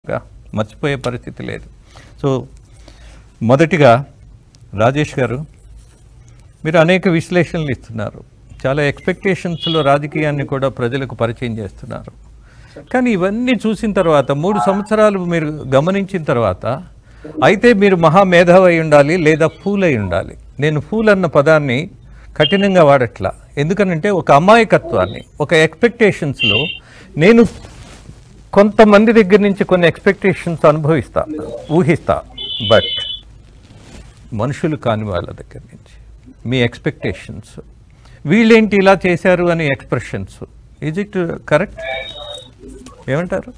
గా మర్చిపోయే పరిస్థితి లేదు సో మొదటిగా రాజేష్ గారు మీరు అనేక విశ్లేషణలు ఇస్తున్నారు చాలా ఎక్స్పెక్టేషన్స్లో రాజకీయాన్ని కూడా ప్రజలకు పరిచయం చేస్తున్నారు కానీ ఇవన్నీ చూసిన తర్వాత మూడు సంవత్సరాలు మీరు గమనించిన తర్వాత అయితే మీరు మహామేధావి అయి ఉండాలి లేదా ఫూల్ అయి ఉండాలి నేను ఫూల్ అన్న పదాన్ని కఠినంగా వాడట్లా ఎందుకనంటే ఒక అమాయకత్వాన్ని ఒక ఎక్స్పెక్టేషన్స్లో నేను కొంతమంది దగ్గర నుంచి కొన్ని ఎక్స్పెక్టేషన్స్ అనుభవిస్తా ఊహిస్తా బట్ మనుషులు కాని వాళ్ళ దగ్గర నుంచి మీ ఎక్స్పెక్టేషన్స్ వీళ్ళేంటి ఇలా చేశారు అని ఎక్స్ప్రెషన్స్ ఈజ్ ఇట్ కరెక్ట్ ఏమంటారు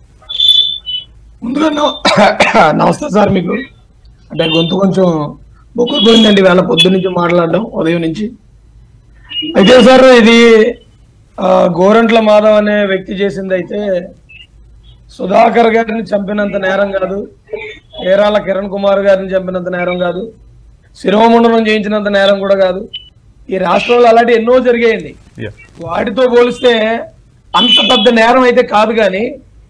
ముందుగా నమ- నమస్తే సార్ మీకు అంటే గొంతు కొంచెం బొక్కులు పోయిందండి వేళ పొద్దు నుంచి మాట్లాడడం ఉదయం నుంచి అయితే సార్ ఇది ఆ, గోరంట్ల మాధవ్ అనే వ్యక్తి చేసింది అయితే సుధాకర్ గారిని చంపినంత నేరం కాదు ఏరాల కిరణ్ కుమార్ గారిని చంపినంత నేరం కాదు శిరోమండలం చేయించినంత నేరం కూడా కాదు ఈ రాష్ట్రంలో అలాంటి ఎన్నో జరిగాయండి వాటితో పోలిస్తే అంత పెద్ద నేరం అయితే కాదు కానీ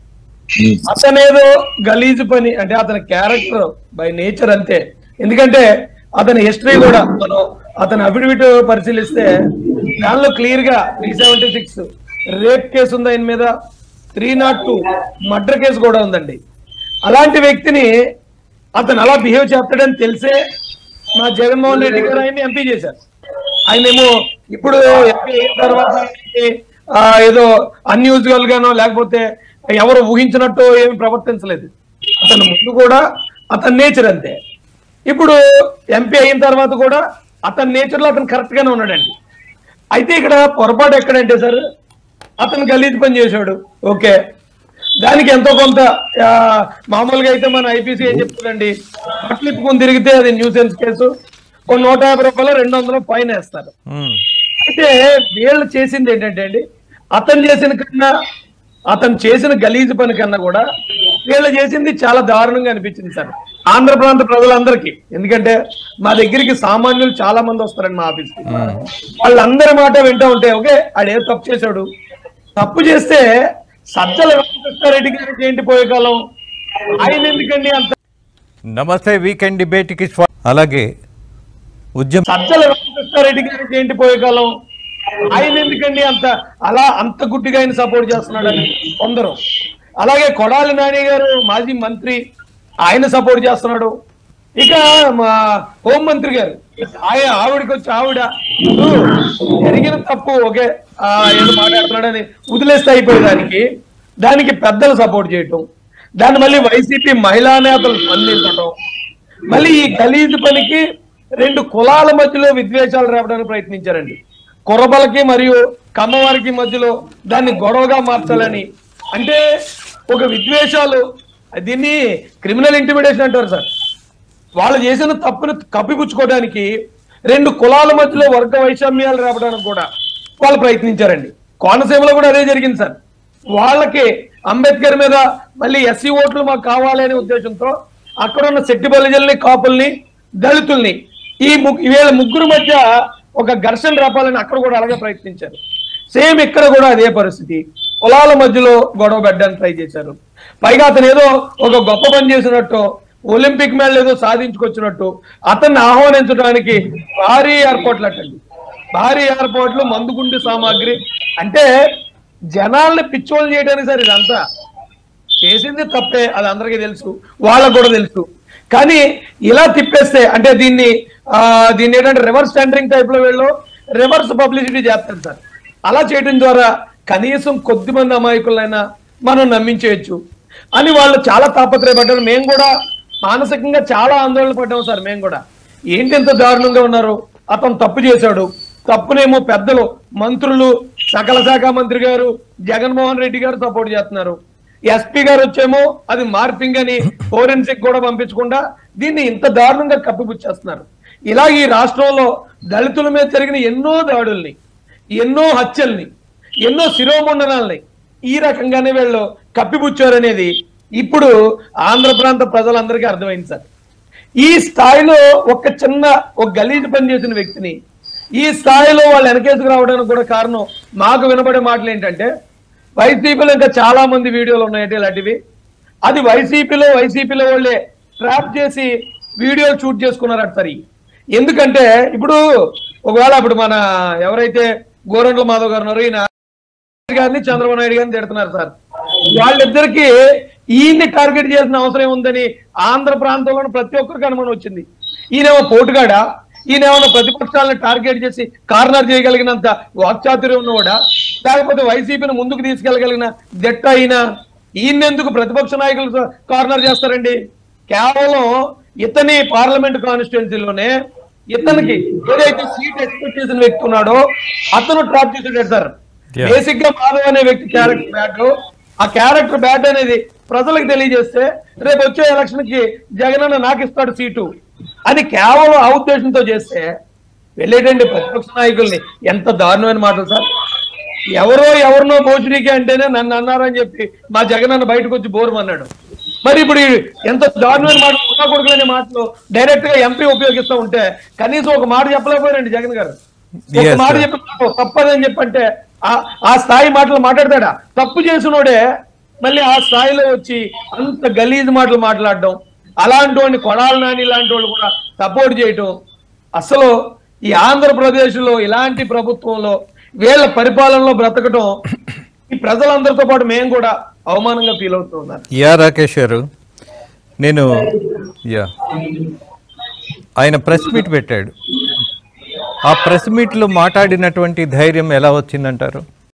అతనేదో గలీజు పని అంటే అతని క్యారెక్టర్ బై నేచర్ అంతే ఎందుకంటే అతని హిస్టరీ కూడా మనం అతని అఫిడవిట్ పరిశీలిస్తే దానిలో క్లియర్ గా three seventy six rape case ఉంది ఆయన మీద three not two murder case కూడా ఉందండి అలాంటి వ్యక్తిని అతను అలా బిహేవ్ చేస్తాడని తెలిసే మా జగన్మోహన్ రెడ్డి గారు ఆయన్ని ఎంపీ చేశారు ఆయనేమో ఇప్పుడు ఎంపీ అయిన తర్వాత ఆయనకి, ఆ, ఏదో అన్యూజువల్ గానో లేకపోతే ఎవరు ఊహించినట్టు ఏమి ప్రవర్తించలేదు అతను ముందు కూడా అతని నేచర్ అంతే ఇప్పుడు ఎంపీ అయిన తర్వాత కూడా అతని నేచర్ లో అతను కరెక్ట్ గానే ఉన్నాడండి అయితే ఇక్కడ పొరపాటు ఎక్కడంటే సార్ అతను గలీజ్ పని చేశాడు ఓకే దానికి ఎంతో కొంత ఆ, మామూలుగా అయితే మన ఐపీసీ ఏం చెప్తుందండి బట్టలు ఇప్పుకొని తిరిగితే అది న్యూసెన్స్ కేసు ఓ నూట యాభై రూపాయలు రెండు వందలు ఫైన్ వేస్తారు మ్మ్. అయితే వీళ్ళు చేసింది ఏంటంటే అండి అతను చేసిన కన్నా అతను చేసిన గలీజు పని కన్నా కూడా వీళ్ళు చేసింది చాలా దారుణంగా అనిపించింది సార్ ఆంధ్ర ప్రాంత ప్రజలందరికీ ఎందుకంటే మా దగ్గరికి సామాన్యులు చాలా మంది వస్తారండి మా ఆఫీస్కి వాళ్ళందరి మాట వింటూ ఉంటే ఓకే ఆడు ఏదో తప్పు చేశాడు తప్పు చేస్తే సజ్జల వెంకటకృష్ణారెడ్డి గారికి ఏంటి పోయే కాలం ఆయన ఎందుకండి అంత నమస్తే వీకెండ్ డిబేట్కి స్వా- అలాగే ఉద్యమ సజ్జల వెంకటకృష్ణారెడ్డి గారికి ఏంటి పోయే కాలం ఆయన ఎందుకండి అంత అలా అంత గుడ్డిగా ఆయన సపోర్ట్ చేస్తున్నాడని కొందరు అలాగే కొడాలి నాని గారు మాజీ మంత్రి ఆయన సపోర్ట్ చేస్తున్నాడు ఇక మా హోం మంత్రి గారు ఆయన ఆవిడకి వచ్చి ఆవిడ "నువ్వు జరిగిన తప్పు ఓకే ఆ, ఏదో మాట్లాడుతున్నాడని వదిలేస్తే అయిపోయేదానికి దానికి పెద్దలు సపోర్ట్ చేయటం దాన్ని మళ్ళీ వైసీపీ మహిళా నేతలు స్పందించటం మళ్ళీ ఈ గలీజు పనికి రెండు కులాల మధ్యలో విద్వేషాలు రేపడానికి ప్రయత్నించారండి కుర్రబలకి మరియు కమ్మవారికి మధ్యలో దాన్ని గొడవగా మార్చాలని అంటే ఒక విద్వేషాలు దీన్ని క్రిమినల్ ఇంటిమిడేషన్ అంటారు సార్ వాళ్ళు చేసిన తప్పును కప్పిపుచ్చుకోవడానికి రెండు కులాల మధ్యలో వర్గ వైషమ్యాలు రేపడానికి కూడా వాళ్ళు ప్రయత్నించారండి కోనసీమలో కూడా అదే జరిగింది సార్ వాళ్ళకి అంబేద్కర్ మీద మళ్ళీ ఎస్సీ ఓట్లు మాకు కావాలి అనే ఉద్దేశంతో అక్కడ ఉన్న శెట్టి బలిజల్ని కాపుల్ని దళితుల్ని ఈ ము- వీళ్ళ ముగ్గురు మధ్య ఒక ఘర్షణ రేపాలని అక్కడ కూడా అలాగే ప్రయత్నించారు సేమ్ ఇక్కడ కూడా అదే పరిస్థితి కులాల మధ్యలో గొడవ పెట్టడానికి ట్రై చేశారు పైగా అతను ఏదో ఒక గొప్ప పని చేసినట్టు ఒలింపిక్ మెడల్ ఏదో సాధించుకొచ్చినట్టు అతన్ని ఆహ్వానించడానికి భారీ ఏర్పాట్లు అట్టండి భారీ ఏర్పాట్లు మందుగుండి సామాగ్రి అంటే జనాల్ని పిచ్చోళ్ళు చేయడానికి సార్ ఇదంతా చేసింది తప్పే అది అందరికీ తెలుసు వాళ్ళకు కూడా తెలుసు కానీ ఇలా తిప్పేస్తే అంటే దీన్ని ఆ, దీన్ని ఏంటంటే రివర్స్ టెండరింగ్ టైప్ లో వీళ్ళు రివర్స్ పబ్లిసిటీ చేస్తారు సార్ అలా చేయడం ద్వారా కనీసం కొద్ది మంది అమాయకులైనా మనం నమ్మించేయచ్చు అని వాళ్ళు చాలా తాపత్రయపడ్డారు మేము కూడా మానసికంగా చాలా ఆందోళన పడ్డాం సార్ మేము కూడా ఏంటి ఎంత దారుణంగా ఉన్నారు అతను తప్పు చేశాడు తప్పునేమో పెద్దలు మంత్రులు సకల శాఖ మంత్రి గారు జగన్మోహన్ రెడ్డి గారు సపోర్ట్ చేస్తున్నారు ఎస్పీ గారు వచ్చేమో అది మార్పింగ్ అని ఫోరెన్సిక్ కూడా పంపించకుండా దీన్ని ఇంత దారుణంగా కప్పిపుచ్చేస్తున్నారు ఇలా ఈ రాష్ట్రంలో దళితుల మీద జరిగిన ఎన్నో దాడుల్ని ఎన్నో హత్యల్ని ఎన్నో శిరోమండనాల్ని ఈ రకంగానే వీళ్ళు కప్పిపుచ్చారనేది ఇప్పుడు ఆంధ్ర ప్రాంత ప్రజలందరికీ అర్థమైంది సార్ ఈ స్థాయిలో ఒక చిన్న ఒక గలీజు పని చేసిన వ్యక్తిని ఈ స్థాయిలో వాళ్ళు వెనకేసుకు రావడానికి కూడా కారణం మాకు వినబడే మాటలు ఏంటంటే వైసీపీలో ఇంకా చాలా మంది వీడియోలు ఉన్నాయంటే ఇలాంటివి అది వైసీపీలో వైసీపీలో వాళ్ళే ట్రాప్ చేసి వీడియోలు షూట్ చేసుకున్నారట సరి ఎందుకంటే ఇప్పుడు ఒకవేళ ఇప్పుడు మన ఎవరైతే గోరంట్ల మాధవ్ గారు ఉన్నారో ఈయన గారిని చంద్రబాబు నాయుడు గారిని తిడుతున్నారు సార్ వాళ్ళిద్దరికి ఈయన్ని టార్గెట్ చేయాల్సిన అవసరం ఏముందని ఆంధ్ర ప్రాంతంలో ప్రతి ఒక్కరికి అనుమానం వచ్చింది ఈయనేమో పోటుగాడా ఈయనేమో ప్రతిపక్షాలను టార్గెట్ చేసి కార్నర్ చేయగలిగినంత వాక్చాతుర్యం ఉన్నవాడా లేకపోతే వైసీపీని ముందుకు తీసుకెళ్ళగలిగిన జట్ట అయిన ఈయనెందుకు ప్రతిపక్ష నాయకులు కార్నర్ చేస్తారండి కేవలం ఇతని పార్లమెంట్ కాన్స్టిట్యున్సీలోనే ఇతనికి ఏదైతే సీట్ ఎక్స్పెక్ట్ చేసిన వ్యక్తి ఉన్నాడో అతను ట్రాప్ చేసేటాడు సార్ Yeah. బేసిక్ గా మాధవ్ అనే వ్యక్తి క్యారెక్టర్ బ్యాడ్ ఆ క్యారెక్టర్ బ్యాడ్ అనేది ప్రజలకు తెలియజేస్తే రేపు వచ్చే ఎలక్షన్ కి జగన్ అన్న నాకు ఇస్తాడు సీటు అని కేవలం ఆ ఉద్దేశంతో చేస్తే వెళ్ళేటండి ప్రతిపక్ష నాయకుల్ని ఎంత దారుణమైన మాటలు సార్ ఎవరో ఎవరినో భోజనీకి అంటేనే నన్ను అన్నారని చెప్పి మా జగన్ అన్న బయటకు వచ్చి బోరం అన్నాడు మరి ఇప్పుడు ఈ ఎంత దారుణమైన మాటలు ఉన్నా కొడుకులనే మాటలు డైరెక్ట్ గా ఎంపీ ఉపయోగిస్తూ ఉంటే కనీసం ఒక మాట చెప్పలేకపోయారండి జగన్ గారు ఒక Yes, మాట sir. చెప్పి తప్పదని చెప్పంటే ఆ- ఆ స్థాయి మాటలు మాట్లాడతాడా తప్పు చేసినోడే మళ్ళీ ఆ స్థాయిలో వచ్చి అంత గలీజ్ మాటలు మాట్లాడడం అలాంటి వాడిని కొడాలి నాని ఇలాంటి వాళ్ళు కూడా సపోర్ట్ చేయటం అసలు ఈ ఆంధ్రప్రదేశ్ లో ఇలాంటి ప్రభుత్వంలో వీళ్ళ పరిపాలనలో బ్రతకటం ఈ ప్రజలందరితో పాటు మేము కూడా అవమానంగా ఫీల్ అవుతూ ఉన్నారు యా రాకేష్ గారు నేను యా ఆయన ప్రెస్ మీట్ పెట్టాడు ఆ ప్రెస్ మీట్లో మాట్లాడినటువంటి ధైర్యం ఎలా వచ్చిందంటారు